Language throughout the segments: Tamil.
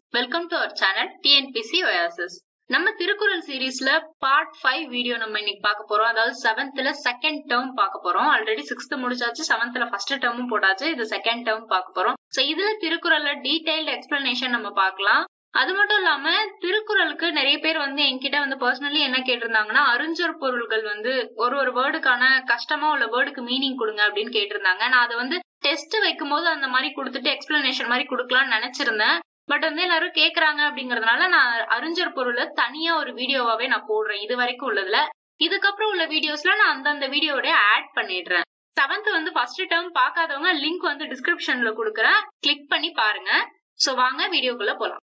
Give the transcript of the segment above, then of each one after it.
Welcome to our channel TNPSC oasis நம்ம திருக்குறள் சீரீஸ்ல பார்ட் ஃபைவ் வீடியோ நம்ம இன்னைக்கு பார்க்க போறோம் அதாவது செவன்த்ல செகண்ட் டேர்ம் பார்க்க போறோம் ஆல்ரெடி சிக்ஸ்த் முடிச்சாச்சு செவன்த்ல ஃபர்ஸ்ட் டேர்மும் போட்டாச்சு இது செகண்ட் டேர்ம் பார்க்க போறோம் சோ இதுல திருக்குறள்ல டீடைல்டு எக்ஸ்பிளனேஷன் நம்ம பார்க்கலாம் அது மட்டும் இல்லாம திருக்குறளுக்கு நிறைய பேர் வந்து என்கிட்ட வந்து பர்சனலி என்ன கேட்டிருந்தாங்கன்னா அறிஞர் பொருள்கள் வந்து ஒரு ஒரு வேர்டுக்கான கஷ்டமா உள்ள வேர்டுக்கு மீனிங் கொடுங்க அப்படின்னு கேட்டிருந்தாங்க நான் அதை வந்து டெஸ்ட் வைக்கும் போது அந்த மாதிரி கொடுத்துட்டு எக்ஸ்பிளனேஷன் மாதிரி கொடுக்கலாம்னு நினைச்சிருந்தேன் பட் வந்து எல்லாரும் கேக்குறாங்க அப்படிங்கறதுனால நான் அறிஞர் பொருளை தனியா ஒரு வீடியோவாவே நான் போடுறேன் இது வரைக்கும் உள்ளதுல இதுக்கப்புறம் உள்ள வீடியோஸ்ல நான் அந்தந்த வீடியோட ஆட் பண்ணிடுறேன் செவன்த் வந்து ஃபர்ஸ்ட் டேர்ம் பார்க்காதவங்க லிங்க் வந்து டிஸ்கிரிப்ஷன்ல கொடுக்குறேன் கிளிக் பண்ணி பாருங்க சோ வாங்க வீடியோக்குள்ள போலாம்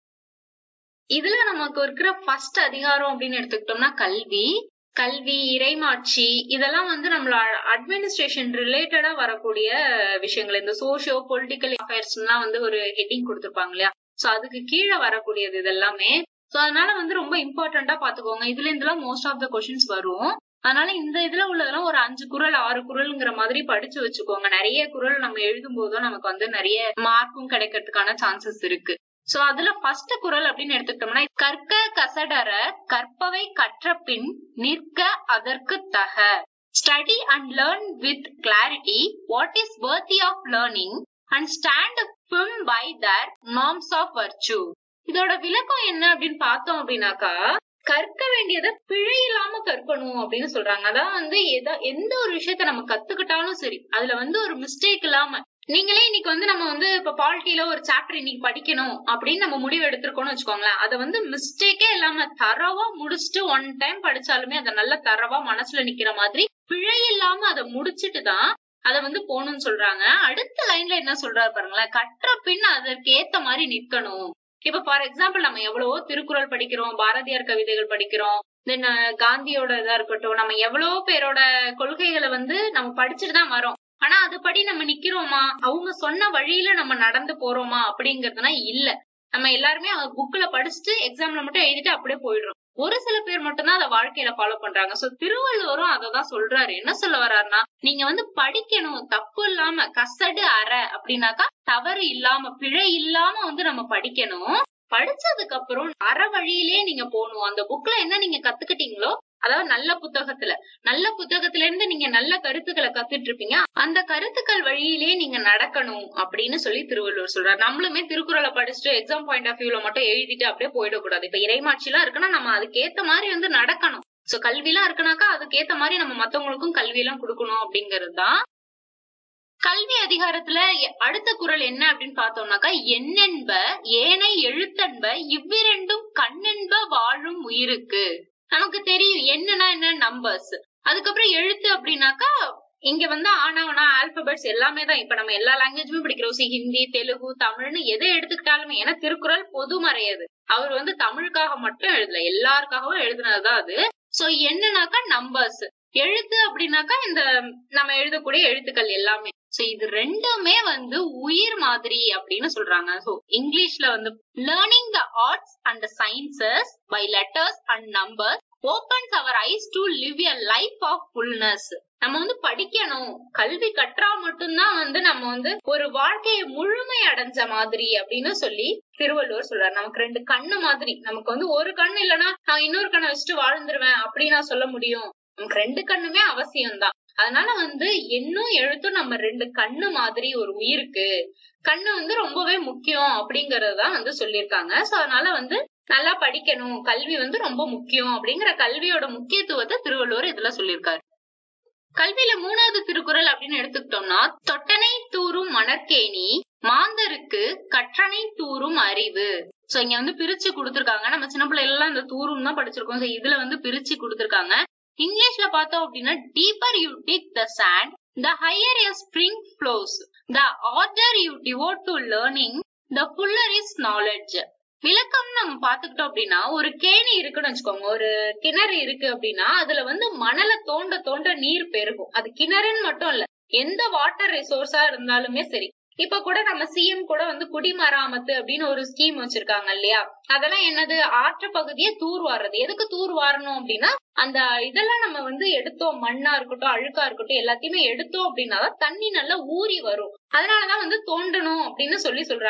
இதுல நமக்கு இருக்கிற ஃபர்ஸ்ட் அதிகாரம் அப்படின்னு எடுத்துக்கிட்டோம்னா கல்வி கல்வி இறைமாட்சி இதெல்லாம் வந்து நம்மளோட அட்மினிஸ்ட்ரேஷன் ரிலேட்டடா வரக்கூடிய விஷயங்கள் இந்த சோசியோ பொலிட்டிக்கல் அஃபேர்ஸ் எல்லாம் வந்து ஒரு ஹெட்டிங் கொடுத்துருப்பாங்க இல்லையா சோ அதுக்கு கீழே வரக்கூடியது இது எல்லாமே சோ அதனால வந்து ரொம்ப இம்பார்ட்டண்டா பாத்துக்கோங்க இதுல இருந்துலாம் மோஸ்ட் ஆஃப் த கொஸ்டின்ஸ் வரும் அதனால இந்த இதுல உள்ளதெல்லாம் ஒரு அஞ்சு குரல் ஆறு குரல்ங்கிற மாதிரி படிச்சு வச்சுக்கோங்க நிறைய குரல் நம்ம எழுதும் போதும் நமக்கு வந்து நிறைய மார்க்கும் கிடைக்கிறதுக்கான சான்சஸ் இருக்கு சோ அதுல ஃபர்ஸ்ட் குரல் அப்படின்னு எடுத்துக்கிட்டோம்னா கற்க கசடர கற்பவை கற்ற பின் நிற்க அதற்கு தக study and learn with clarity what is worthy of learning and stand firm by their norms of virtue இதோட விளக்கம் என்ன அப்படின்னு பார்த்தோம் அப்படின்னாக்கா கற்க வேண்டியதை பிழை இல்லாம கற்கணும் அப்படின்னு சொல்றாங்க அதான் வந்து எதா எந்த ஒரு விஷயத்த நம்ம கத்துக்கிட்டாலும் சரி அதுல வந்து ஒரு மிஸ்டேக் இல்லாம நீங்களே இன்னைக்கு வந்து நம்ம வந்து இப்ப பாலிட்டியில ஒரு சாப்டர் இன்னைக்கு படிக்கணும் அப்படின்னு நம்ம முடிவு எடுத்திருக்கோம்னு வச்சுக்கோங்களேன் அதை வந்து மிஸ்டேக்கே இல்லாம தரவா முடிச்சுட்டு ஒன் டைம் படிச்சாலுமே அதை நல்ல தரவா மனசுல நிக்கிற மாதிரி பிழை இல்லாம அதை முடிச்சிட்டு தான் அதை வந்து போகணும்னு சொல்றாங்க அடுத்த லைன்ல என்ன சொல்றாரு பாருங்களேன் கற்ற பின் அதற்கு ஏத்த மாதிரி நிக்கணும் இப்ப ஃபார் எக்ஸாம்பிள் நம்ம எவ்வளவோ திருக்குறள் படிக்கிறோம் பாரதியார் கவிதைகள் படிக்கிறோம் தென் காந்தியோட இதா இருக்கட்டும் நம்ம எவ்வளவோ பேரோட கொள்கைகளை வந்து நம்ம படிச்சுட்டு தான் வரோம் ஆனா அதுபடி நம்ம நிக்கிறோமா அவங்க சொன்ன வழியில நம்ம நடந்து போறோமா அப்படிங்கறதுனா இல்ல நம்ம எல்லாருமே புக்ல படிச்சுட்டு எக்ஸாம்ல மட்டும் எழுதிட்டு அப்படியே போயிடுறோம் ஒரு சில பேர் மட்டும்தான் அதை வாழ்க்கையில ஃபாலோ பண்றாங்க சோ திருவள்ளுவரும் அததான் சொல்றாரு என்ன சொல்ல வர்றாருன்னா நீங்க வந்து படிக்கணும் தப்பு இல்லாம கசடு அற அப்படின்னாக்கா தவறு இல்லாம பிழை இல்லாம வந்து நம்ம படிக்கணும் படிச்சதுக்கு அப்புறம் அற வழியிலே நீங்க போகணும் அந்த புக்ல என்ன நீங்க கத்துக்கிட்டீங்களோ அதாவது நல்ல புத்தகத்துல நல்ல புத்தகத்துல இருந்து நீங்க நல்ல கருத்துக்களை கத்துட்டு இருப்பீங்க அந்த கருத்துக்கள் வழியிலே நீங்க நடக்கணும் அப்படின்னு சொல்லி திருவள்ளுவர் சொல்றாரு நம்மளுமே திருக்குறளை படிச்சுட்டு எக்ஸாம் பாயிண்ட் ஆஃப் வியூல மட்டும் எழுதிட்டு அப்படியே போயிடக்கூடாது இப்ப இறைமாட்சி எல்லாம் இருக்குன்னா நம்ம அதுக்கேத்த மாதிரி வந்து நடக்கணும் சோ கல்வி எல்லாம் இருக்குனாக்கா அதுக்கேத்த மாதிரி நம்ம மத்தவங்களுக்கும் கல்வி எல்லாம் கொடுக்கணும் அப்படிங்கிறது தான் கல்வி அதிகாரத்துல அடுத்த குரல் என்ன அப்படின்னு பார்த்தோம்னாக்கா என்னென்ப ஏனை எழுத்தன்ப இவ்விரண்டும் கண்ணென்ப வாழும் உயிருக்கு நமக்கு தெரியும் என்னன்னா என்ன நம்பர்ஸ் அதுக்கப்புறம் எழுத்து அப்படின்னாக்கா இங்க வந்து ஆனாவனா ஆல்பபெட்ஸ் எல்லாமே தான் இப்ப நம்ம எல்லா லாங்குவேஜுமே படிக்கிறோம் சி ஹிந்தி தெலுங்கு தமிழ்னு எதை எடுத்துக்கிட்டாலுமே ஏன்னா திருக்குறள் பொதுமறையது அவர் வந்து தமிழுக்காக மட்டும் எழுதல எல்லாருக்காகவும் எழுதுனதுதான் அது சோ என்னன்னாக்கா நம்பர்ஸ் எழுத்து அப்படின்னாக்கா இந்த நம்ம எழுதக்கூடிய எழுத்துக்கள் எல்லாமே சோ இது ரெண்டுமே வந்து உயிர் மாதிரி அப்படின்னு சொல்றாங்க சோ இங்கிலீஷ்ல வந்து learning the arts and sciences by letters and numbers opens our eyes to live a life of fullness நம்ம வந்து படிக்கணும் கல்வி கற்றா மட்டும்தான் வந்து நம்ம வந்து ஒரு வாழ்க்கையை முழுமை அடைஞ்ச மாதிரி அப்படின்னு சொல்லி திருவள்ளுவர் சொல்றாரு நமக்கு ரெண்டு கண்ணு மாதிரி நமக்கு வந்து ஒரு கண்ணு இல்லைன்னா நான் இன்னொரு கண்ணை வச்சுட்டு வாழ்ந்துருவேன் அப்படின்னு நான் சொல்ல முடியும் நமக்கு ரெண்டு கண்ணுமே அவசியம் தான் அதனால வந்து என்னும் எழுத்தும் நம்ம ரெண்டு கண்ணு மாதிரி ஒரு உயிருக்கு கண்ணு வந்து ரொம்பவே முக்கியம் அப்படிங்கறதுதான் வந்து சொல்லியிருக்காங்க சோ அதனால வந்து நல்லா படிக்கணும் கல்வி வந்து ரொம்ப முக்கியம் அப்படிங்கிற கல்வியோட முக்கியத்துவத்தை திருவள்ளுவர் இதுல சொல்லியிருக்காரு கல்வியில மூணாவது திருக்குறள் அப்படின்னு எடுத்துக்கிட்டோம்னா தொட்டனை தூரும் மணற்கேணி மாந்தருக்கு கற்றனை தூரும் அறிவு சோ இங்க வந்து பிரிச்சு கொடுத்திருக்காங்க நம்ம சின்ன பிள்ளை எல்லாம் இந்த தூரும் தான் படிச்சிருக்கோம் சோ இதுல வந்து பிரிச்சு கொடுத்திருக்காங்க இங்கிலீஷ்ல பார்த்தோம் அப்படின்னா deeper you dig the sand the higher a spring flows the ardour you devote to learning the fuller is knowledge விளக்கம் நம்ம பாத்துக்கிட்டோம் அப்படின்னா ஒரு கேணி இருக்குன்னு வச்சுக்கோங்க ஒரு கிணறு இருக்கு அப்படின்னா அதுல வந்து மணலை தோண்ட தோண்ட நீர் பெருகும் அது கிணறுன்னு மட்டும் இல்ல எந்த வாட்டர் ரிசோர்ஸா இருந்தாலுமே சரி இப்ப கூட நம்ம சிஎம் கூட வந்து குடிமராமத்து அப்படின்னு ஒரு ஸ்கீம் வச்சிருக்காங்க இல்லையா அதெல்லாம் என்னது ஆற்று பகுதியை தூர் வாடுறது எதுக்கு தூர் வாரணும் அப்படின்னா அந்த இதெல்லாம் நம்ம வந்து எடுத்தோம் மண்ணா இருக்கட்டும் அழுக்கா இருக்கட்டும் எல்லாத்தையுமே எடுத்தோம் அப்படின்னா தண்ணி நல்லா ஊறி வரும் அதனாலதான் வந்து தோண்டணும் அப்படின்னு சொல்லி சொல்றாங்க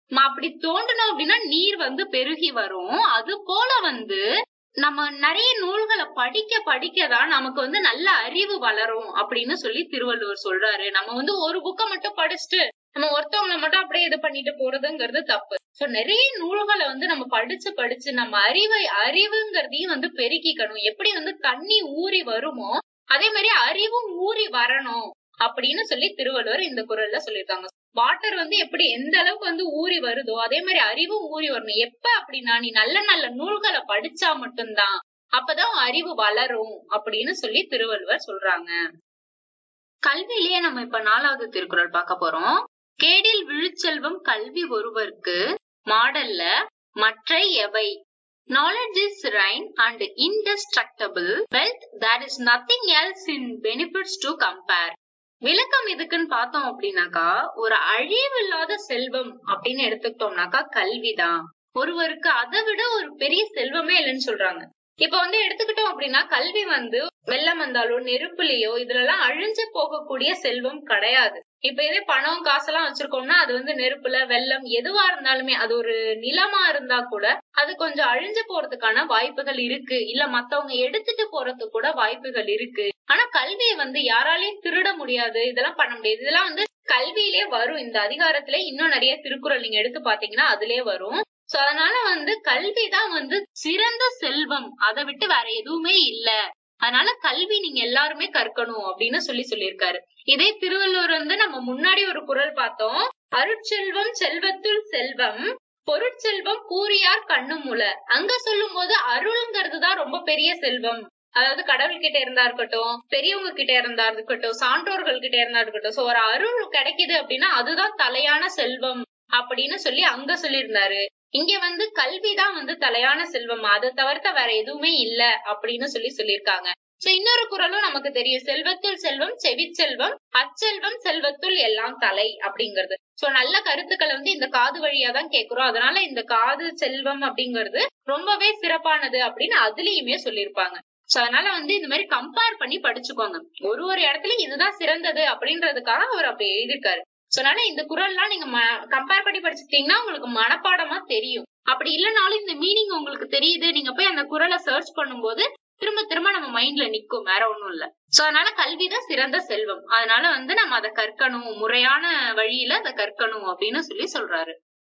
ம- அப்படி தோண்டணும் அப்படின்னா நீர் வந்து பெருகி வரும் அது போல வந்து நம்ம நிறைய நூல்களை படிக்க படிக்கதான் நமக்கு வந்து நல்ல அறிவு வளரும் அப்படின்னு சொல்லி திருவள்ளுவர் சொல்றாரு நம்ம வந்து ஒரு புக்கை மட்டும் படிச்சுட்டு நம்ம ஒருத்தவங்களை மட்டும் அப்படியே இது பண்ணிட்டு போறதுங்கிறது தப்பு சோ நிறைய நூல்களை வந்து நம்ம படிச்சு படிச்சு நம்ம அறிவை அறிவுங்கிறதையும் வந்து பெருக்கிக்கணும் எப்படி வந்து தண்ணி ஊறி வருமோ அதே மாதிரி அறிவும் ஊறி வரணும் அப்படின்னு சொல்லி திருவள்ளுவர் இந்த குரல்ல சொல்லியிருக்காங்க வாட்டர் வந்து எப்படி எந்த அளவுக்கு வந்து ஊறி வருதோ அதே மாதிரி அறிவும் ஊறி வரணும் எப்ப அப்படின்னா நீ நல்ல நல்ல நூல்களை படிச்சா மட்டும்தான் அப்பதான் உன் அறிவு வளரும் அப்படின்னு சொல்லி திருவள்ளுவர் சொல்றாங்க கல்வியிலேயே நம்ம இப்ப நாலாவது திருக்குறள் பார்க்க போறோம் கேடில் விழுச்செல்வம் கல்வி ஒருவருக்கு மாடல்ல மற்றை எவை Knowledge is reign and indestructible wealth that is nothing else in benefits to compare. விளக்கம் எதுக்குன்னு பார்த்தோம் அப்படின்னாக்கா ஒரு அழிவில்லாத செல்வம் அப்படின்னு எடுத்துக்கிட்டோம்னாக்கா கல்விதான் ஒருவருக்கு அதை விட ஒரு பெரிய செல்வமே இல்லைன்னு சொல்றாங்க இப்ப வந்து எடுத்துக்கிட்டோம் அப்படின்னா கல்வி வந்து வெள்ளம் வந்தாலோ நெருப்புலயோ இதுல எல்லாம் அழிஞ்சு போகக்கூடிய செல்வம் கிடையாது இப்ப இதே பணம் காசெல்லாம் வச்சிருக்கோம்னா அது வந்து நெருப்புல வெள்ளம் எதுவா இருந்தாலுமே அது ஒரு நிலமா இருந்தா கூட அது கொஞ்சம் அழிஞ்சு போறதுக்கான வாய்ப்புகள் இருக்கு இல்ல மத்தவங்க எடுத்துட்டு போறதுக்கு கூட வாய்ப்புகள் இருக்கு ஆனா கல்வியை வந்து யாராலையும் திருட முடியாது இதெல்லாம் பண்ண முடியாது இதெல்லாம் வந்து கல்வியிலே வரும் இந்த அதிகாரத்திலே இன்னும் நிறைய திருக்குறள் நீங்க எடுத்து பாத்தீங்கன்னா அதுலயே வரும் சோ அதனால வந்து கல்விதான் வந்து சிறந்த செல்வம் அதை விட்டு வேற எதுவுமே இல்ல அதனால கல்வி நீங்க எல்லாருமே கற்கணும் அப்படின்னு சொல்லி சொல்லியிருக்காரு இதே திருவள்ளுவர் வந்து நம்ம முன்னாடி ஒரு குறள் பார்த்தோம் அருட்செல்வம் செல்வத்துள் செல்வம் பொருட்செல்வம் கூறியார் கண்ணுமுல அங்க சொல்லும் போது அருள்ங்கிறது தான் ரொம்ப பெரிய செல்வம் அதாவது கடவுள் கிட்ட இருந்தா இருக்கட்டும் பெரியவங்க கிட்ட இருந்தா இருக்கட்டும் சான்றோர்கள் கிட்ட இருந்தா இருக்கட்டும் சோ ஒரு அருள் கிடைக்குது அப்படின்னா அதுதான் தலையான செல்வம் அப்படின்னு சொல்லி அங்க சொல்லியிருந்தாரு இங்க வந்து கல்விதான் வந்து தலையான செல்வம் அதை தவிர்த்த வேற எதுவுமே இல்ல அப்படின்னு சொல்லி சொல்லியிருக்காங்க சோ இன்னொரு குறளும் நமக்கு தெரியும் செல்வத்துள் செல்வம் செவிச்செல்வம் அச்செல்வம் செல்வத்துள் எல்லாம் தலை அப்படிங்கிறது சோ நல்ல கருத்துக்களை வந்து இந்த காது வழியா தான் கேக்குறோம் அதனால இந்த காது செல்வம் அப்படிங்கிறது ரொம்பவே சிறப்பானது அப்படின்னு அதுலயுமே சொல்லியிருப்பாங்க சோ அதனால வந்து இந்த மாதிரி கம்பேர் பண்ணி படிச்சுக்கோங்க ஒரு ஒரு இடத்துலயும் இதுதான் சிறந்தது அப்படின்றதுக்காக அவர் அப்படி எழுதியிருக்காரு சோ அதனால இந்த குரல்லாம் நீங்க கம்பேர் பண்ணி படிச்சுட்டீங்கன்னா உங்களுக்கு மனப்பாடமா தெரியும் அப்படி இல்லைனாலும் இந்த மீனிங் உங்களுக்கு தெரியுது நீங்க போய் அந்த குரலை சர்ச் பண்ணும்போது திரும்ப திரும்ப நம்ம மைண்ட்ல நிக்கும் வேற ஒண்ணும் இல்ல சோ அதனால கல்விதான் சிறந்த செல்வம் அதனால வந்து நம்ம அதை கற்கணும் முறையான வழியில அதை கற்கணும் அப்படின்னு சொல்லி சொல்றாரு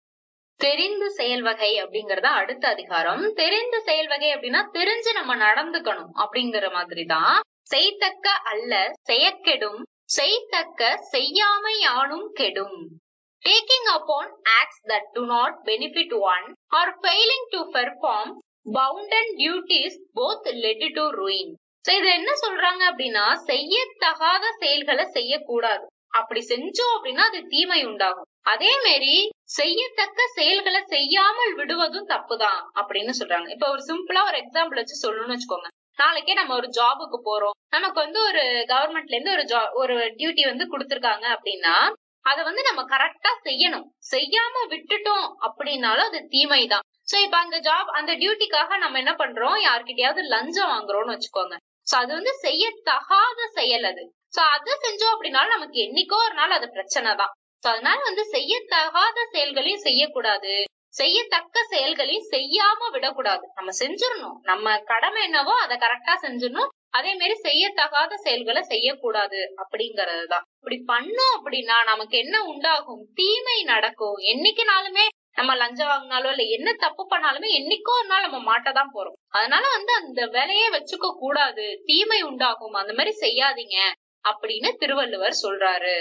தெரிந்து செயல் வகை அப்படிங்கறத அடுத்த அதிகாரம் தெரிந்து செயல் வகை அப்படின்னா தெரிஞ்சு நம்ம நடந்துக்கணும் அப்படிங்கிற மாதிரிதான் செய்தக்க அல்ல செயக்கெடும் செய்தக்க செய்யாமை யானும் கெடும் taking upon acts that do not benefit one or failing to perform bounden duties both led to ruin so இது என்ன சொல்றாங்க அப்படின்னா செய்யத்தகாத செயல்களை செய்யக்கூடாது அப்படி செஞ்சோம் அப்படின்னா அது தீமை உண்டாகும் அதே மாதிரி செய்யத்தக்க செயல்களை செய்யாமல் விடுவதும் தப்புதான் அப்படின்னு சொல்றாங்க இப்ப ஒரு சிம்பிளா ஒரு எக்ஸாம்பிள் வச்சு சொல்லணும்னு வச்சுக்கோங்க நாளைக்கே நம்ம ஒரு ஜாபுக்கு போறோம் நமக்கு வந்து ஒரு கவர்மெண்ட்ல இருந்து ஒரு ஜா ஒரு டியூட்டி வந்து கொடுத்திருக்காங்க அப்படின்னா அதை வந்து நம்ம கரெக்டா செய்யணும் செய்யாம விட்டுட்டோம் அப்படின்னாலும் அது தீமைதான் சோ இப்ப அந்த ஜாப் அந்த டியூட்டிக்காக நம்ம என்ன பண்றோம் யார்கிட்டயாவது லஞ்சம் வாங்குறோம்னு வச்சுக்கோங்க சோ அது வந்து செய்யத்தகாத செயல் அது சோ அது செஞ்சோம் அப்படின்னாலும் நமக்கு என்னைக்கோ ஒரு நாள் அது பிரச்சனை தான் சோ அதனால வந்து செய்யத்தகாத செயல்களையும் செய்யக்கூடாது செய்யத்தக்க செயல்களையும் செய்யாம விடக்கூடாது நம்ம செஞ்சிடணும் நம்ம கடமை என்னவோ அதை கரெக்டா செஞ்சிடணும் அதே மாதிரி செய்யத்தகாத செயல்களை செய்யக்கூடாது அப்படிங்கறதுதான் இப்படி பண்ணோம் அப்படின்னா நமக்கு என்ன உண்டாகும் தீமை நடக்கும் என்னைக்குனாலுமே நம்ம லஞ்சம் வாங்கினாலோ இல்ல என்ன தப்பு பண்ணாலுமே என்னைக்கோ ஒரு நாள் நம்ம மாட்டதான் போறோம் அதனால வந்து அந்த வேலையே வச்சுக்க கூடாது தீமை உண்டாகும் அந்த மாதிரி செய்யாதீங்க அப்படின்னு திருவள்ளுவர் சொல்றாரு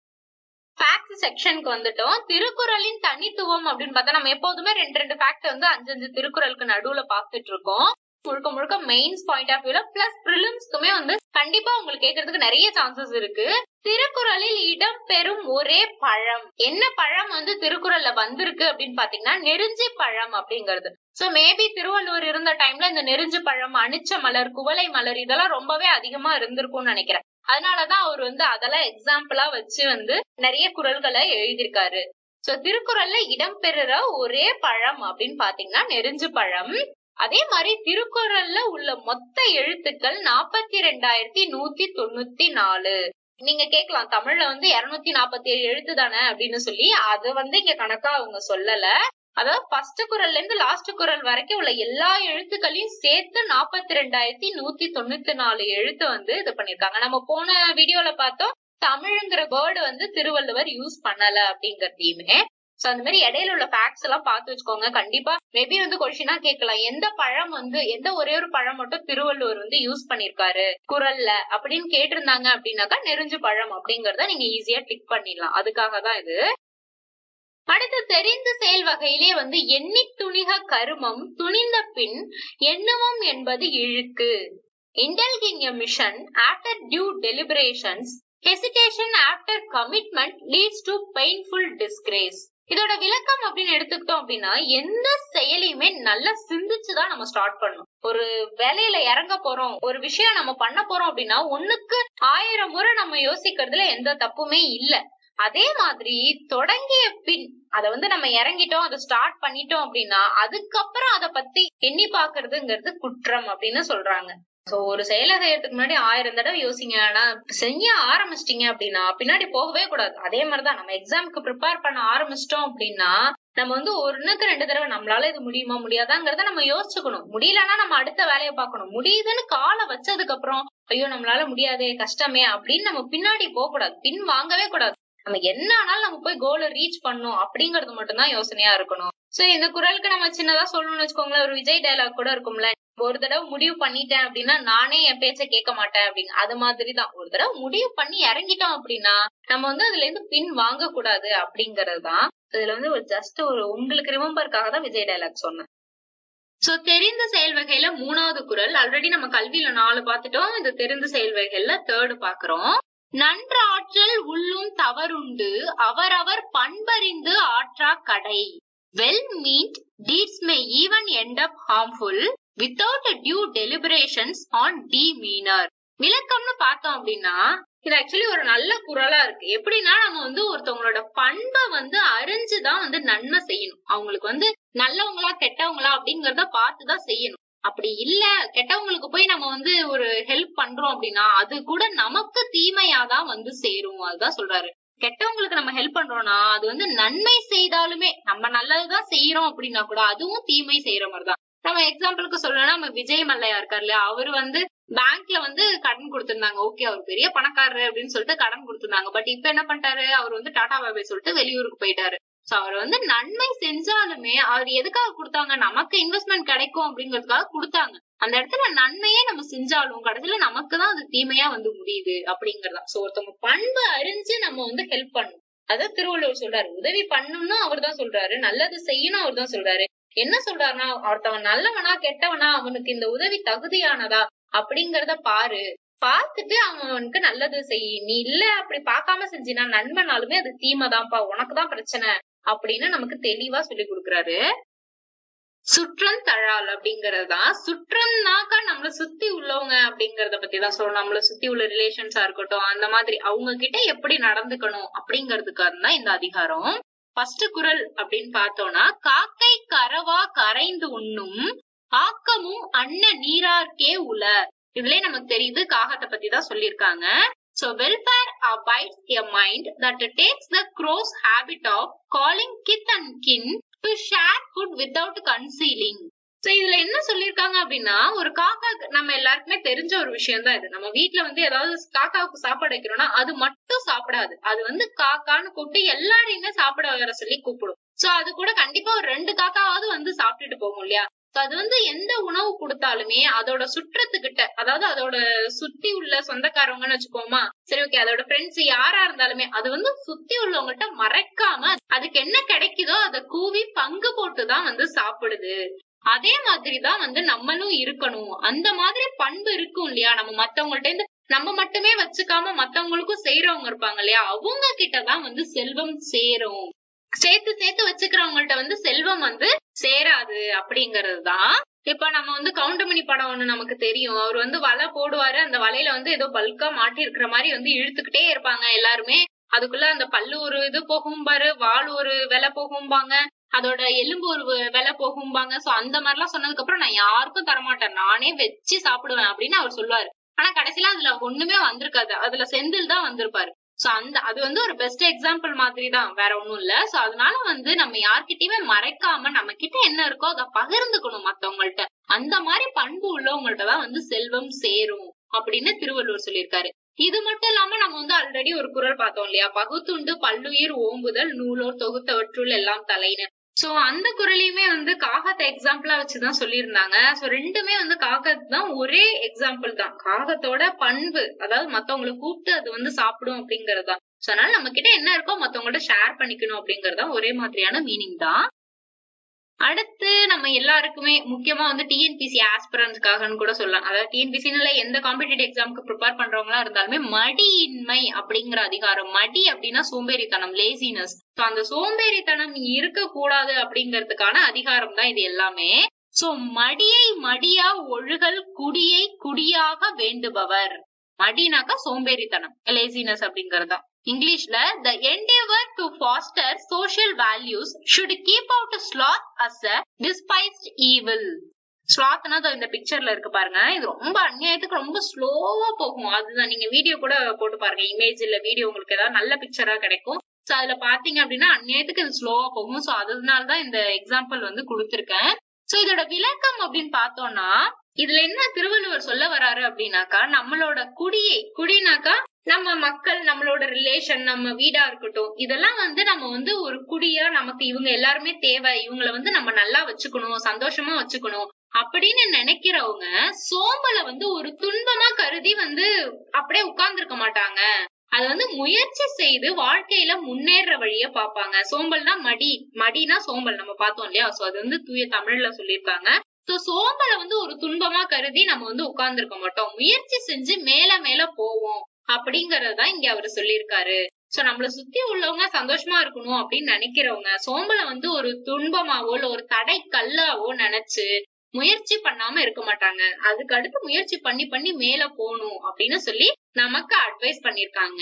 ஃபேக்ட் செக்ஷனுக்கு வந்துட்டோம் திருக்குறளின் தனித்துவம் அப்படின்னு பார்த்தா நம்ம எப்போதுமே ரெண்டு ரெண்டு ஃபேக்ட் வந்து அஞ்சு அஞ்சு திருக்குறளுக்கு நடுவுல பாத்துட்டு இருக்கோம் முழுக்க முழுக்க மெயின்ஸ் பாயிண்ட் ஆஃப் வியூல பிளஸ் பிரிலிம்ஸ்க்குமே வந்து கண்டிப்பா உங்களுக்கு கேட்கறதுக்கு நிறைய சான்சஸ் இருக்கு திருக்குறளில் இடம் பெறும் ஒரே பழம் என்ன பழம் வந்து திருக்குறள்ல வந்திருக்கு அப்படின்னு பாத்தீங்கன்னா நெருஞ்சி பழம் அப்படிங்கிறது சோ மேபி திருவள்ளுவர் இருந்த டைம்ல இந்த நெருஞ்சி பழம் அனிச்ச மலர் குவளை மலர் இதெல்லாம் ரொம்பவே அதிகமா இருந்திருக்கும்னு நினைக்கிறேன் அதனாலதான் அவர் வந்து அதெல்லாம் எக்ஸாம்பிளா வச்சு வந்து நிறைய குரல்களை எழுதியிருக்காரு சோ திருக்குறள்ல இடம்பெறுற ஒரே பழம் அப்படின்னு பாத்தீங்கன்னா நெருஞ்சு பழம் அதே மாதிரி திருக்குறள்ல உள்ள மொத்த எழுத்துக்கள் நாற்பத்தி ரெண்டாயிரத்தி நூத்தி தொண்ணூத்தி நாலு நீங்க கேட்கலாம் தமிழ்ல வந்து இருநூத்தி நாற்பத்தி ஏழு எழுத்து தானே அப்படின்னு சொல்லி அது வந்து இங்க கணக்கா அவங்க சொல்லல அதாவது ஃபர்ஸ்ட் குரல்ல இருந்து லாஸ்ட் குரல் வரைக்கும் உள்ள எல்லா எழுத்துக்களையும் சேர்த்து நாற்பத்தி ரெண்டாயிரத்தி நூத்தி தொண்ணூத்தி நாலு எழுத்து வந்து இது பண்ணிருக்காங்க நம்ம போன வீடியோல பார்த்தோம் தமிழ்ங்கிற வேர்டு வந்து திருவள்ளுவர் யூஸ் பண்ணல அப்படிங்கறதையுமே சோ அந்த மாதிரி இடையில உள்ள ஃபேக்ட்ஸ் எல்லாம் பார்த்து வச்சுக்கோங்க கண்டிப்பா மேபி வந்து கொஸ்டினா கேட்கலாம் எந்த பழம் வந்து எந்த ஒரே ஒரு பழம் மட்டும் திருவள்ளுவர் வந்து யூஸ் பண்ணிருக்காரு குரல்ல அப்படின்னு கேட்டிருந்தாங்க அப்படின்னாக்கா நெருஞ்சு பழம் அப்படிங்கறத நீங்க ஈஸியா டிக் பண்ணிடலாம் அதுக்காக தான் இது அடுத்து தெரிந்த செயல் வகையிலே வந்து எண்ணி துணிக கருமம் துணிந்த பின் எண்ணுவம் என்பது இழுக்கு indulging a mission after due deliberations hesitation after commitment leads to painful disgrace இதோட விளக்கம் அப்படின்னு எடுத்துக்கிட்டோம் அப்படின்னா எந்த செயலையுமே நல்லா சிந்திச்சுதான் நம்ம ஸ்டார்ட் பண்ணணும் ஒரு வேலையில இறங்க போறோம் ஒரு விஷயம் நம்ம பண்ண போறோம் அப்படின்னா ஒண்ணுக்கு ஆயிரம் முறை நம்ம யோசிக்கிறதுல எந்த தப்புமே இல்ல அதே மாதிரி தொடங்கிய பின் அத வந்து நம்ம இறங்கிட்டோம் அதை ஸ்டார்ட் பண்ணிட்டோம் அப்படின்னா அதுக்கப்புறம் அத பத்தி எண்ணி பாக்குறதுங்கிறது குற்றம் அப்படின்னு சொல்றாங்க சோ ஒரு செயலை செய்யறதுக்கு முன்னாடி ஆயிரம் தடவை யோசிங்க ஆனா செய்ய ஆரம்பிச்சிட்டீங்க அப்படின்னா பின்னாடி போகவே கூடாது அதே மாதிரிதான் நம்ம எக்ஸாமுக்கு ப்ரிப்பேர் பண்ண ஆரம்பிச்சிட்டோம் அப்படின்னா நம்ம வந்து ஒண்ணுக்கு ரெண்டு தடவை நம்மளால இது முடியுமா முடியாதாங்கிறத நம்ம யோசிச்சுக்கணும் முடியலன்னா நம்ம அடுத்த வேலையை பார்க்கணும் முடியுதுன்னு காலை வச்சதுக்கு அப்புறம் ஐயோ நம்மளால முடியாதே கஷ்டமே அப்படின்னு நம்ம பின்னாடி போக கூடாது பின் வாங்கவே கூடாது நம்ம என்ன ஆனாலும் நம்ம போய் கோலை ரீச் பண்ணும் அப்படிங்கறது மட்டும்தான் யோசனையா இருக்கணும் சோ இந்த குரலுக்கு நம்ம சின்னதா சொல்லணும்னு வச்சுக்கோங்களேன் ஒரு விஜய் டைலாக் கூட இருக்கும்ல ஒரு தடவை முடிவு பண்ணிட்டேன் அப்படின்னா நானே என் பேச்ச கேட்க மாட்டேன் அப்படின்னு அது மாதிரிதான் ஒரு தடவை முடிவு பண்ணி இறங்கிட்டோம் அப்படின்னா நம்ம வந்து அதுல இருந்து பின் வாங்க கூடாது அப்படிங்கறது தான் இதுல வந்து ஒரு ஜஸ்ட் ஒரு உங்களுக்கு ரிமெம்பருக்காக தான் விஜய் டைலாக் சொன்னேன் சோ தெரிந்த செயல் வகையில மூணாவது குரல் ஆல்ரெடி நம்ம கல்வியில நாலு பார்த்துட்டோம் இது தெரிந்த செயல் வகையில தேர்டு பாக்குறோம் நன்ற ஆற்றல் உள்ளும் தவறுண்டு அவரவர் பண்பறிந்து ஆற்றா கடை well meant deeds may even end up harmful without due deliberations on the meaner விளக்கம்னு பார்த்தோம் அப்படின்னா இது ஆக்சுவலி ஒரு நல்ல குரலா இருக்கு எப்படின்னா நம்ம வந்து ஒருத்தவங்களோட பண்பை வந்து அறிஞ்சுதான் வந்து நன்மை செய்யணும் அவங்களுக்கு வந்து நல்லவங்களா கெட்டவங்களா அப்படிங்கறத பார்த்துதான் செய்யணும் அப்படி இல்ல கெட்டவங்களுக்கு போய் நம்ம வந்து ஒரு ஹெல்ப் பண்றோம் அப்படின்னா அது கூட நமக்கு தீமையாதான் வந்து சேரும் அதுதான் சொல்றாரு கெட்டவங்களுக்கு நம்ம ஹெல்ப் பண்றோம்னா அது வந்து நன்மை செய்தாலுமே நம்ம நல்லதுதான் செய்யறோம் அப்படின்னா கூட அதுவும் தீமை செய்யற மாதிரிதான் நம்ம எக்ஸாம்பிளுக்கு சொல்லணும்னா நம்ம விஜய் மல்லையா இருக்காரு இல்லையா அவரு வந்து பேங்க்ல வந்து கடன் கொடுத்திருந்தாங்க ஓகே அவர் பெரிய பணக்காரரு அப்படின்னு சொல்லிட்டு கடன் கொடுத்திருந்தாங்க பட் இப்ப என்ன பண்ணிட்டாரு அவர் வந்து டாடா பாபே சொல்லிட்டு வெளியூருக்கு போயிட்டாரு சோ அவர் வந்து நன்மை செஞ்சாலுமே அவர் எதுக்காக கொடுத்தாங்க நமக்கு இன்வெஸ்ட்மெண்ட் கிடைக்கும் அப்படிங்கறதுக்காக கொடுத்தாங்க அந்த இடத்துல நன்மையே நம்ம செஞ்சாலும் கடைசியில நமக்கு தான் அது தீமையா வந்து முடியுது அப்படிங்கறதா சோ ஒருத்தவங்க பண்பு அறிஞ்சு நம்ம வந்து ஹெல்ப் பண்ணணும் அதான் திருவள்ளுவர் சொல்றாரு உதவி பண்ணணும்னு அவர் தான் சொல்றாரு நல்லது செய்யணும் அவர் தான் சொல்றாரு என்ன சொல்றாருன்னா ஒருத்தவன் நல்லவனா கெட்டவனா அவனுக்கு இந்த உதவி தகுதியானதா அப்படிங்கறத பாரு பார்த்துட்டு அவனுக்கு நல்லது செய் நீ இல்ல அப்படி பார்க்காம செஞ்சினா நன்மைனாலுமே அது தீமைதான்ப்பா உனக்குதான் பிரச்சனை அப்படின்னு நமக்கு தெளிவா சொல்லி கொடுக்குறாரு சுற்றம் தழால் அப்படிங்கறதுதான் சுற்றம்னாக்கா நம்மள சுத்தி உள்ளவங்க அப்படிங்கறத பத்தி தான் சொல்றோம் நம்மள சுத்தி உள்ள ரிலேஷன்ஸா இருக்கட்டும் அந்த மாதிரி அவங்க கிட்ட எப்படி நடந்துக்கணும் அப்படிங்கறதுக்காக தான் இந்த அதிகாரம் ஃபர்ஸ்ட் குரல் அப்படின்னு பார்த்தோம்னா காக்கை கரவா கரைந்து உண்ணும் ஆக்கமும் அன்ன நீரார்க்கே உல இதுலயே நமக்கு தெரியுது காகத்தை பத்தி தான் சொல்லியிருக்காங்க So welfare abides a mind that takes the crow's habit of calling kith and kin to share food without concealing. So இதுல என்ன சொல்லிருக்காங்க அப்படின்னா ஒரு காக்கா நம்ம எல்லாருக்குமே தெரிஞ்ச ஒரு விஷயம் தான் இது நம்ம வீட்ல வந்து ஏதாவது காக்காவுக்கு சாப்பாடு வைக்கிறோம்னா அது மட்டும் சாப்பிடாது அது வந்து காக்கான்னு கூப்பிட்டு எல்லாரையுமே சாப்பிட வர சொல்லி கூப்பிடும் சோ அது கூட கண்டிப்பா ஒரு ரெண்டு காக்காவது வந்து சாப்பிட்டுட்டு போகும் இல்லையா அது வந்து எந்த உணவு கொடுத்தாலுமே அதோட சுற்றத்துக்கிட்ட அதாவது அதோட சுத்தி உள்ள சொந்தக்காரவங்கன்னு வச்சுக்கோமா சரி ஓகே அதோட ஃப்ரெண்ட்ஸ் யாரா இருந்தாலுமே அது வந்து சுத்தி உள்ளவங்ககிட்ட மறைக்காம அதுக்கு என்ன கிடைக்குதோ அதை கூவி பங்கு போட்டுதான் வந்து சாப்பிடுது அதே மாதிரிதான் வந்து நம்மளும் இருக்கணும் அந்த மாதிரி பண்பு இருக்கும் இல்லையா நம்ம மத்தவங்கள்ட்ட இருந்து நம்ம மட்டுமே வச்சுக்காம மத்தவங்களுக்கும் செய்யறவங்க இருப்பாங்க இல்லையா அவங்க கிட்டதான் வந்து செல்வம் சேரும் சேர்த்து சேர்த்து வச்சுக்கிறவங்கள்ட்ட வந்து செல்வம் வந்து சேராது அப்படிங்கறதுதான் இப்ப நம்ம வந்து கவுண்டமணி படம் ஒண்ணு நமக்கு தெரியும் அவர் வந்து வலை போடுவாரு அந்த வலையில வந்து ஏதோ பல்கா மாட்டி இருக்கிற மாதிரி வந்து இழுத்துக்கிட்டே இருப்பாங்க எல்லாருமே அதுக்குள்ள அந்த பல்லு ஒரு இது போகும் பாரு வால் ஒரு விலை போகும்பாங்க அதோட எலும்பு ஒரு விலை போகும்பாங்க சோ அந்த மாதிரி எல்லாம் சொன்னதுக்கு அப்புறம் நான் யாருக்கும் தரமாட்டேன் நானே வச்சு சாப்பிடுவேன் அப்படின்னு அவர் சொல்லுவாரு ஆனா கடைசியில அதுல ஒண்ணுமே வந்திருக்காது அதுல செந்தில் தான் வந்திருப்பாரு சோ அந்த அது வந்து ஒரு பெஸ்ட் எக்ஸாம்பிள் மாதிரி தான் வேற ஒண்ணும் இல்ல சோ அதனால வந்து நம்ம யார்கிட்டயுமே மறைக்காம நம்ம கிட்ட என்ன இருக்கோ அதை பகிர்ந்துக்கணும் மத்தவங்கள்ட்ட அந்த மாதிரி பண்பு உள்ளவங்கள்ட்ட தான் வந்து செல்வம் சேரும் அப்படின்னு திருவள்ளுவர் சொல்லியிருக்காரு இது மட்டும் இல்லாம நம்ம வந்து ஆல்ரெடி ஒரு குரல் பார்த்தோம் இல்லையா பகுத்துண்டு பல்லுயிர் ஓம்புதல் நூலோர் தொகுத்தவற்றுள் எல்லாம் தலைன்னு சோ அந்த குரலையுமே வந்து காகத்தை எக்ஸாம்பிளா வச்சுதான் சொல்லியிருந்தாங்க சோ ரெண்டுமே வந்து காகத் தான் ஒரே எக்ஸாம்பிள் தான் காகத்தோட பண்பு அதாவது மத்தவங்களை கூப்பிட்டு அது வந்து சாப்பிடும் அப்படிங்கறது தான் சோ அதனால நம்ம கிட்ட என்ன இருக்கோ மத்தவங்கள்ட்ட ஷேர் பண்ணிக்கணும் அப்படிங்கறதா ஒரே மாதிரியான மீனிங் தான் அடுத்து நம்ம எல்லாருக்குமே முக்கியமா வந்து டிஎன்பிசி ஆஸ்பிரன்ஸ்க்காகன்னு கூட சொல்லலாம் அதாவது டிஎன்பிசில எந்த காம்படிட்டிவ் எக்ஸாமுக்கு ப்ரிப்பேர் பண்றவங்களா இருந்தாலுமே மடியின்மை அப்படிங்கிற அதிகாரம் மடி அப்படின்னா சோம்பேறித்தனம் லேசினஸ் அந்த சோம்பேறித்தனம் இருக்க கூடாது அப்படிங்கிறதுக்கான அதிகாரம் தான் இது எல்லாமே சோ மடியை மடியா ஒழுகல் குடியை குடியாக வேண்டுபவர் மடினாக்கா சோம்பேறித்தனம் லேசினஸ் அப்படிங்கறதா இங்கிலீஷ்ல the endeavour to foster social values should keep out sloth as a despised evil ஸ்லாத்னா இந்த பிக்சர்ல இருக்கு பாருங்க இது ரொம்ப அநியாயத்துக்கு ரொம்ப ஸ்லோவா போகும் அதுதான் நீங்க வீடியோ கூட போட்டு பாருங்க இமேஜ் இல்ல வீடியோ உங்களுக்கு ஏதாவது நல்ல பிக்சரா கிடைக்கும் சோ அதுல பாத்தீங்க அப்படின்னா அந்நேரத்துக்கு இது ஸ்லோவா போகும் சோ அதனாலதான் இந்த எக்ஸாம்பிள் வந்து கொடுத்திருக்கேன் சோ இதோட விளக்கம் அப்படின்னு பார்த்தோம்னா இதுல என்ன திருவள்ளுவர் சொல்ல வராரு அப்படின்னாக்கா நம்மளோட குடியை குடினாக்கா நம்ம மக்கள் நம்மளோட ரிலேஷன் நம்ம வீடா இருக்கட்டும் இதெல்லாம் வந்து நம்ம வந்து ஒரு குடியா நமக்கு இவங்க எல்லாருமே தேவை இவங்கள வந்து நம்ம நல்லா வச்சுக்கணும் சந்தோஷமா வச்சுக்கணும் அப்படின்னு நினைக்கிறவங்க சோம்பலை வந்து ஒரு துன்பமா கருதி வந்து அப்படியே உட்கார்ந்துருக்க மாட்டாங்க அது வந்து முயற்சி செய்து வாழ்க்கையில முன்னேற வழிய பாப்பாங்க சோம்பல்னா மடி மடினா சோம்பல் நம்ம பார்த்தோம் இல்லையா சோ அது வந்து தூய தமிழ்ல சொல்லியிருக்காங்க சோ சோம்பலை வந்து ஒரு துன்பமா கருதி நம்ம வந்து உட்கார்ந்துருக்க மாட்டோம் முயற்சி செஞ்சு மேல மேல போவோம் அப்படிங்கறதுதான் இங்க அவரு சொல்லியிருக்காரு சோ நம்மள சுத்தி உள்ளவங்க சந்தோஷமா இருக்கணும் அப்படின்னு நினைக்கிறவங்க சோம்பலை வந்து ஒரு துன்பமாவோ இல்ல ஒரு தடை கல்லாவோ நினைச்சு முயற்சி பண்ணாம இருக்க மாட்டாங்க அதுக்கு அடுத்து முயற்சி பண்ணி பண்ணி மேல போகணும் அப்படின்னு சொல்லி நமக்கு அட்வைஸ் பண்ணிருக்காங்க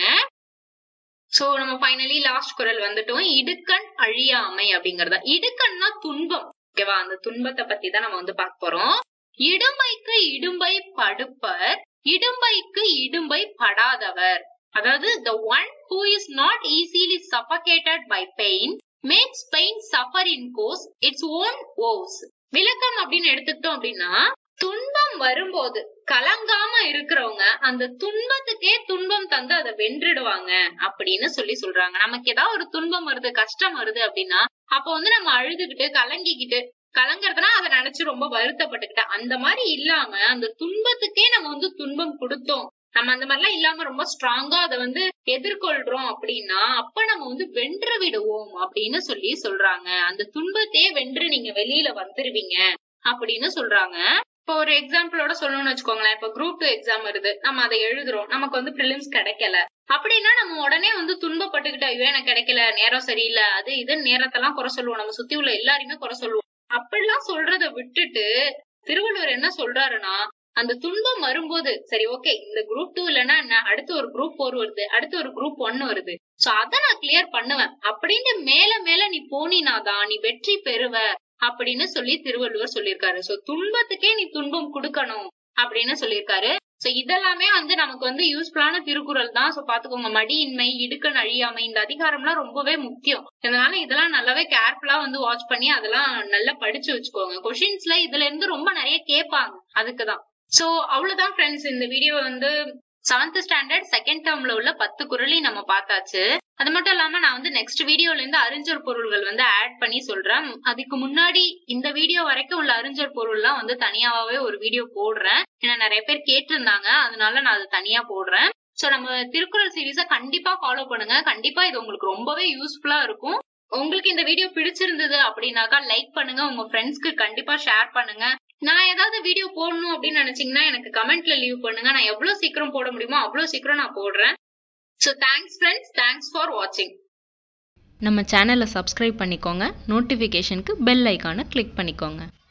சோ நம்ம ஃபைனலி லாஸ்ட் குரல் வந்துட்டோம் இடுக்கண் அழியாமை அப்படிங்கறதா இடுக்கண்னா துன்பம் ஓகேவா அந்த துன்பத்தை பத்தி தான் நம்ம வந்து பார்க்க போறோம் இடும்பைக்கு இடும்பை படுப்பர் இடும்பைக்கு இடும்பை படாதவர் அதாவது the one who is not easily suffocated by pain makes pain suffer in course its own woes விளக்கம் அப்படின்னு எடுத்துக்கிட்டோம் அப்படின்னா துன்பம் வரும்போது கலங்காம இருக்கிறவங்க அந்த துன்பத்துக்கே துன்பம் தந்து அதை வென்றுடுவாங்க அப்படின்னு சொல்லி சொல்றாங்க நமக்கு ஏதாவது ஒரு துன்பம் வருது கஷ்டம் வருது அப்படின்னா அப்ப வந்து நம்ம அழுதுகிட்டு கலங்கிக்கிட்டு கலங்குறதுனா அதை நினைச்சு ரொம்ப வருத்தப்பட்டுக்கிட்ட அந்த மாதிரி இல்லாம அந்த துன்பத்துக்கே நம்ம வந்து துன்பம் கொடுத்தோம் நம்ம அந்த மாதிரிலாம் இல்லாம ரொம்ப ஸ்ட்ராங்கா அதை வந்து எதிர்கொள்றோம் அப்படின்னா அப்ப நம்ம வந்து வென்று விடுவோம் அப்படின்னு சொல்லி சொல்றாங்க அந்த துன்பத்தையே வென்று நீங்க வெளியில வந்துருவீங்க அப்படின்னு சொல்றாங்க இப்போ ஒரு எக்ஸாம்பிளோட சொல்லணும்னு வச்சுக்கோங்களேன் இப்ப குரூப் டூ எக்ஸாம் வருது நம்ம அதை எழுதுறோம் நமக்கு வந்து பிலிம்ஸ் கிடைக்கல அப்படின்னா நம்ம உடனே வந்து துன்பப்பட்டுக்கிட்டு ஐயோ எனக்கு கிடைக்கல நேரம் சரியில்லை அது இது நேரத்தெல்லாம் குறை சொல்லுவோம் நம்ம சுத்தி உள்ள எல்லாருமே குறை சொல்லுவோம் அப்படிலாம் சொல்றத விட்டுட்டு திருவள்ளுவர் என்ன சொல்றாருன்னா அந்த துன்பம் வரும்போது சரி ஓகே இந்த குரூப் டூ இல்லைன்னா என்ன அடுத்து ஒரு குரூப் ஃபோர் வருது அடுத்து ஒரு குரூப் ஒன் வருது சோ அத நான் கிளியர் பண்ணுவேன் அப்படின்னு மேல மேல நீ போனினாதான் நீ வெற்றி பெறுவ அப்படின்னு சொல்லி திருவள்ளுவர் சொல்லியிருக்காரு சோ துன்பத்துக்கே நீ துன்பம் கொடுக்கணும் அப்படின்னு சொல்லியிருக்காரு சோ இதெல்லாமே வந்து நமக்கு வந்து யூஸ்ஃபுல்லான திருக்குறள் தான் சோ பாத்துக்கோங்க மடியின்மை இடுக்கண் அழியாமை இந்த அதிகாரம்லாம் ரொம்பவே முக்கியம் அதனால இதெல்லாம் நல்லாவே கேர்ஃபுல்லா வந்து வாட்ச் பண்ணி அதெல்லாம் நல்லா படிச்சு வச்சுக்கோங்க கொஷின்ஸ்ல இதுல இருந்து ரொம்ப நிறைய கேட்பாங்க அதுக்குதான் சோ அவ்வளவுதான் ஃப்ரெண்ட்ஸ் இந்த வீடியோ வந்து செவன்த் ஸ்டாண்டர்ட் செகண்ட் டேர்ம்ல உள்ள பத்து குரலையும் நம்ம பார்த்தாச்சு அது மட்டும் இல்லாம நான் வந்து நெக்ஸ்ட் வீடியோல இருந்து அறிஞர் பொருள்கள் வந்து ஆட் பண்ணி சொல்றேன் அதுக்கு முன்னாடி இந்த வீடியோ வரைக்கும் உள்ள அறிஞர் பொருள்லாம் வந்து தனியாவே ஒரு வீடியோ போடுறேன் ஏன்னா நிறைய பேர் கேட்டிருந்தாங்க அதனால நான் அது தனியா போடுறேன் சோ நம்ம திருக்குறள் சீரீஸ கண்டிப்பா ஃபாலோ பண்ணுங்க கண்டிப்பா இது உங்களுக்கு ரொம்பவே யூஸ்ஃபுல்லா இருக்கும் உங்களுக்கு இந்த வீடியோ பிடிச்சிருந்தது அப்படின்னாக்கா லைக் பண்ணுங்க உங்க ஃப்ரெண்ட்ஸ்க்கு கண்டிப்பா ஷேர் பண்ணுங்க நான் ஏதாவது வீடியோ போடணும் அப்படின்னு நினைச்சீங்கன்னா எனக்கு கமெண்ட்ல லீவ் பண்ணுங்க நான் எவ்வளவு சீக்கிரம் போட முடியுமோ அவ்வளவு சீக்கிரம் நான் போடுறேன் so thanks friends thanks for வாட்சிங் நம்ம சேனலை சப்ஸ்கிரைப் பண்ணிக்கோங்க நோட்டிஃபிகேஷனுக்கு பெல் ஐக்கானை கிளிக் பண்ணிக்கோங்க